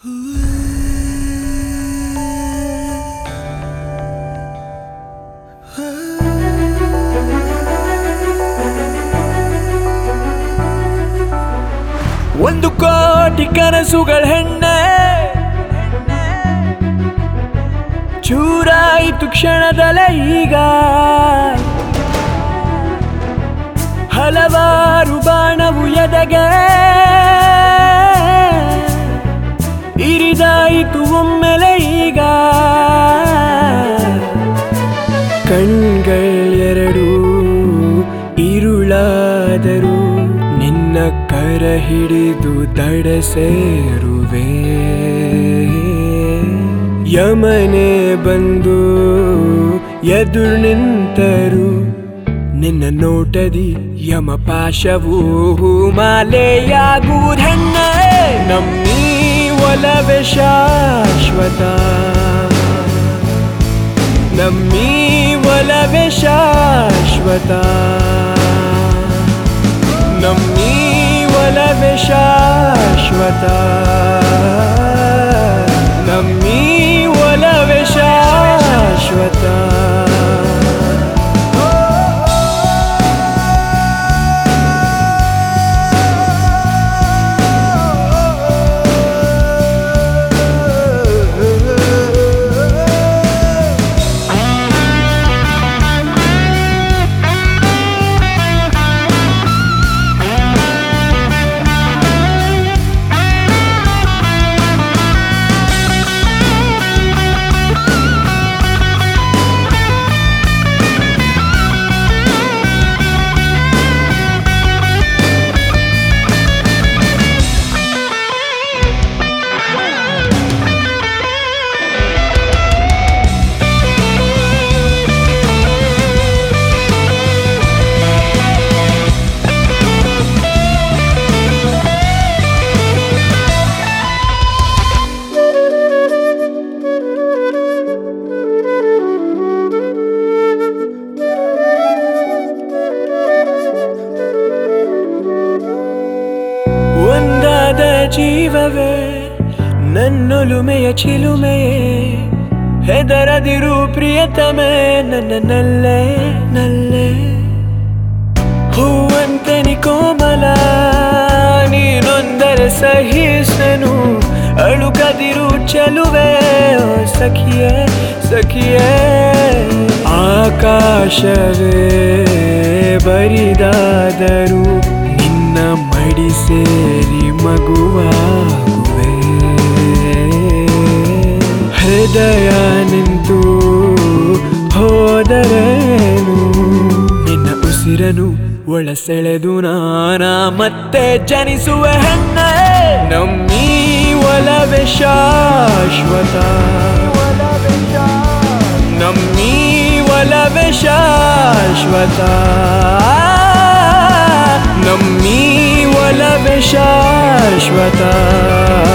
ಒಂದು ಕೋಟಿ ಕನಸುಗಳ ಹೆಣ್ಣೆ ಚೂರಾಯಿತು ಕ್ಷಣದಲ್ಲೇ ಈಗ ಹಲವಾರು ಬಾಣವು ಎದೆಗೆ ಇರಿದಾಯಿತು ಒಮ್ಮೆಲೆ ಈಗ ಕಣ್ಗಳೆರಡು ഇരുಳಾದರೂ ನಿನ್ನ ಕರ ಹಿಡಿದು ದಡ ಸೇರುವೆ ಯಮನೆ ಬಂದು ಎದುರು ನಿಂತರು ನಿನ್ನ ನೋಟದಿ ಯಮ ಪಾಶವು ಮಾಲೆಯಾಗುವುದೆನ್ನ ನಮ್ಮೀ ಒಲವೆ ಶಾಶ್ವತ ನಮ್ಮೀ ಒಲವೆ ಶಾಶ್ವತ ನಮ್ಮೀ ಒಲವೆ ಶಾಶ್ವತ ನಮ್ಮೀ ಒಲವೆ ಶಾಶ್ವತ ಒಂದಾದ ಜೀವವೇ ನನ್ನೊಲುಮೆಯ ಚಿಲುಮೆಯೇ ಹೆದರದಿರು ಪ್ರಿಯತಮೆ ನನ್ನ ನಲ್ಲೆ ನಲ್ಲೆ ಹೂವಂತೆ ನಿ ಕೋಮಲ ನೀನೊಂದರೆ ಸಹಿಸನು ಅಳುಕದಿರು ಚೆಲುವೆ ಓ ಸಖಿಯೇ ಸಖಿಯೇ ಆಕಾಶವೇ ಬರಿದಾದರೂ ನಿನ್ನ ಮಡಿ ಸೇರಿ ಮಗುವಾಗುವೆ ಹೃದಯ ನಿಂತು ಹೋದರೇನು ನಿನ್ನ ಉಸಿರನು ಒಳ ಸೆಳೆದು ನಾನ ಮತ್ತೆ ಜನಿಸುವ ಹೆಣ್ಣ ನಮ್ಮೀ ಒಲವೆ ಶಾಶ್ವತ ನಮ್ಮೀ ಒಲವೆ ಶಾಶ್ವತ ನಮ್ಮೀ ಒಲವೆ ಶಾಶ್ವತ